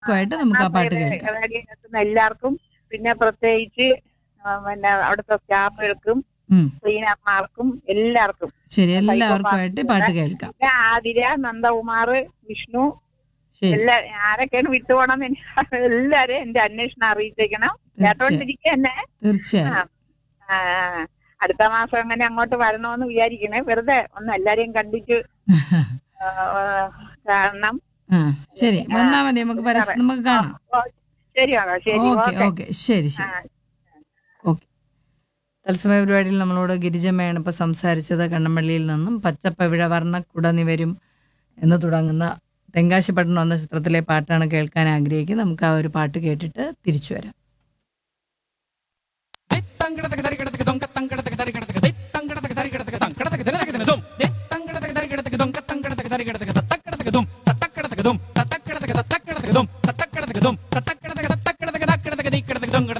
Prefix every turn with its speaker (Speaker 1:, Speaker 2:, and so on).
Speaker 1: ആയിട്ട് നമുക്ക് ആ പാട്ട് കേൾക്കാം
Speaker 2: റേഡിയോ കേൾക്കുന്ന എല്ലാവർക്കും പിന്നെ പ്രത്യേകിച്ച് ആ, പിന്നെ അവിടുത്തെ സ്റ്റാഫുകൾക്കും
Speaker 1: ഉം.
Speaker 2: ക്ലീനർമാർക്കും എല്ലാവർക്കും
Speaker 1: ശരി എല്ലാവർക്കുമായിട്ട് പാട്ട് കേൾക്കാം
Speaker 2: പിന്നെ ആതിര നന്ദകുമാർ വിഷ്ണു
Speaker 1: ശരി
Speaker 2: എല്ലാ ആരൊക്കെയാണ് വിട്ടുപോകണം എല്ലാരും എന്റെ അന്വേഷണം അറിയിച്ചേക്കണം കേട്ടോണ്ടിരിക്കുക തന്നെ
Speaker 1: തീർച്ചയായും
Speaker 2: ആ, അടുത്ത മാസം അങ്ങനെ അങ്ങോട്ട് വരണമെന്ന് വിചാരിക്കണേ വെറുതെ ഒന്ന് എല്ലാരെയും കണ്ടിട്ട് ആ, കാണണം
Speaker 1: ആ ശരി വന്നാ മതി നമുക്ക് പരസ്യം നമുക്ക് കാണാം
Speaker 2: ഓ, ശരിയാണോ ശരി
Speaker 1: ഓക്കെ
Speaker 2: ഓക്കെ
Speaker 1: ഓക്കെ ശരി
Speaker 2: ആ,
Speaker 1: ശരി ഓക്കെ തത്സമയ പരിപാടിയിൽ നമ്മളോട് ഗിരിജമ്മയാണ് ഇപ്പോൾ സംസാരിച്ചത് കണ്ണമ്പള്ളിയിൽ നിന്നും പച്ചപ്പവിഴ വർണ്ണക്കുട നിവരും എന്ന് തുടങ്ങുന്ന തെങ്കാശിപ്പട്ടണം എന്ന ചിത്രത്തിലെ പാട്ടാണ് കേൾക്കാൻ ആഗ്രഹിക്കുന്നത് നമുക്ക് ആ ഒരു പാട്ട് കേട്ടിട്ട് തിരിച്ചു വരാം
Speaker 3: തങ്കടതക തരികടതക ദൊങ്ക തങ്കടതക തരികടതക ദേ തങ്കടതക തരികടതക തങ്കടതക തരികടതക ദും ദേ തങ്കടതക തരികടതക ദൊങ്ക തങ്കടതക തരികടതക തത്തക്കടതക ദും തത്തക്കടതക ദും തത്തക്കടതക തത്തക്കടതക ദും തത്തക്കടതക ദും തത്തക്ക